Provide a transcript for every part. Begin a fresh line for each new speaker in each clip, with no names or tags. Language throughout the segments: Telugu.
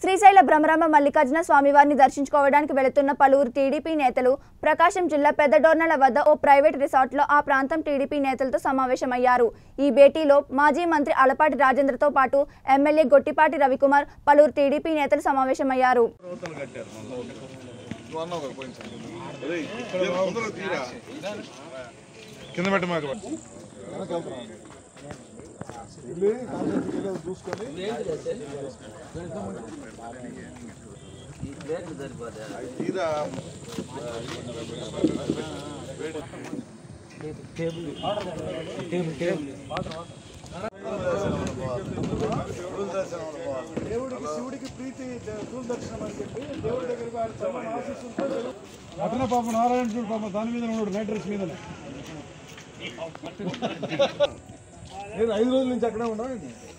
శ్రీశైల భ్రమరాంబ మల్లికార్జున స్వామివారిని దర్శించుకోవడానికి వెళుతున్న పలువురు టీడీపీ నేతలు ప్రకాశం జిల్లా పెద్దడోర్నల వద్ద ఓ ప్రైవేట్ రిసార్ట్లో ఆ ప్రాంతం టీడీపీ నేతలతో సమావేశమయ్యారు ఈ భేటీలో మాజీ మంత్రి అలపాటి రాజేంద్రతో పాటు ఎమ్మెల్యే గొట్టిపాటి రవికుమార్ పలువురు టీడీపీ నేతలు సమావేశమయ్యారు
నువ్వు అన్నావు కదా పోయినసారి. ఒరేయ్, నేను తొందరగా తీరా. కింద పెట్ట మాకు వెళ్ళి కాన్సెప్ట్కి వెళ్ళి అది చూసుకొని అది తీరా
దేవుడికి శివుడికి ప్రీతి దూర దర్శనం అని చెప్పి దేవుడి దగ్గరికి ఆయన చల్లని ఆశీస్సులతో వెళ్ళు. అతనే పాప నారాయణ చూడు పాప దాని మీద ఉన్నాడు నైట్ డ్రెస్ మీద నేను ఐదు రోజుల నుంచి అక్కడే ఉన్నా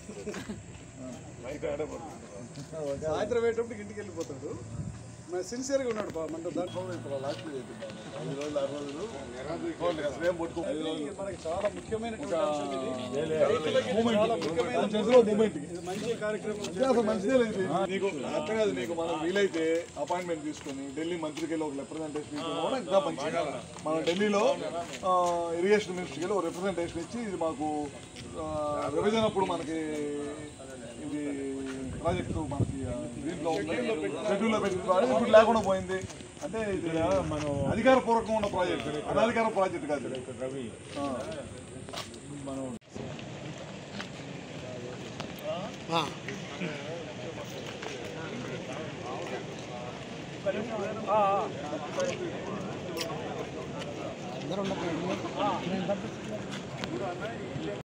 సాయంత్రం అయ్యేటప్పుడు ఇంటికి వెళ్ళిపోతాడు మరి సిన్సియర్గా ఉన్నాడు పాప అంటే దాంట్లో
లాస్ట్ ఐదు రోజులు ఆరు రోజులు పోనీ, అసలు ఏం పట్టుకో ఐదు రోజులు
మనకి చాలా ముఖ్యమైనటువంటి అంశం ఇది. చాలా ముఖ్యమైన
మూమెంట్
ఇది మంచి కార్యక్రమం
అసలు మంచిదే లేదు ఇది. నీకు అట్లా కాదు నీకు మనం వీలైతే అపాయింట్మెంట్ తీసుకొని ఢిల్లీ మంత్రికి వెళ్ళి ఒక రిప్రజెంటేషన్ ఇవ్వడం కూడా ఇంకా మంచిది మనం ఢిల్లీలో ఆ, ఇరిగేషన్ మినిస్టర్కి వెళ్ళి ఒక రిప్రజెంటేషన్ ఇచ్చి ఇది మాకు ఆ, విభజన అప్పుడు మనకి ఇది ప్రాజెక్టు మనకి ఆ, దీంట్లో ఉంది షెడ్యూల్లో పెట్టింది కాబట్టి ఇప్పుడు లేకుండా పోయింది అంటే ఇది మనం అధికారపూర్వకంగా ఉన్న ప్రాజెక్ట్ అనధికార ప్రాజెక్ట్ కాదు రవి